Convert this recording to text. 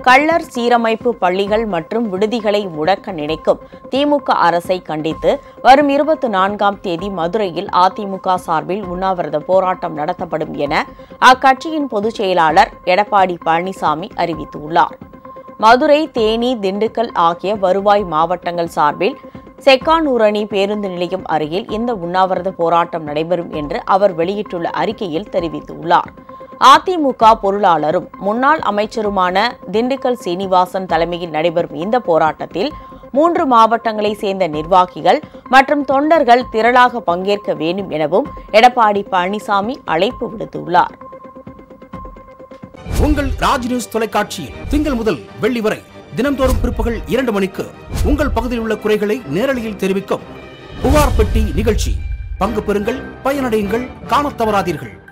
கள்ளர் சீரமைப்பு பள்ளிகள் மற்றும் விடுதிகளை முடக்க நினைக்கும் திமுக அரசை கண்டித்து வரும் இருபத்தி நான்காம் தேதி மதுரையில் அதிமுக சார்பில் உண்ணாவிரத போராட்டம் நடத்தப்படும் என அக்கட்சியின் பொதுச் செயலாளர் எடப்பாடி பழனிசாமி அறிவித்துள்ளார் மதுரை தேனி திண்டுக்கல் ஆகிய வருவாய் மாவட்டங்கள் சார்பில் செக்கானூரணி பேருந்து நிலையம் அருகில் இந்த உண்ணாவிரத போராட்டம் நடைபெறும் என்று அவர் வெளியிட்டுள்ள அறிக்கையில் தெரிவித்துள்ளார் அதிமுக பொருளாளரும் முன்னாள் அமைச்சருமான திண்டுக்கல் சீனிவாசன் தலைமையில் நடைபெறும் இந்த போராட்டத்தில் மூன்று மாவட்டங்களைச் சேர்ந்த நிர்வாகிகள் மற்றும் தொண்டர்கள் திரளாக பங்கேற்க வேண்டும் எனவும் எடப்பாடி பழனிசாமி அழைப்பு விடுத்துள்ளார் உங்கள் ராஜ் நியூஸ் தொலைக்காட்சியில் திங்கள் முதல் வெள்ளி வரை தினம்தோறும் பிற்பகல் இரண்டு மணிக்கு உங்கள் பகுதியில் உள்ள குறைகளை நேரலையில் தெரிவிக்கும் புகார் பெட்டி நிகழ்ச்சி பங்கு பெறுங்கள் பயனடையுங்கள் காணத் தவறாதீர்கள்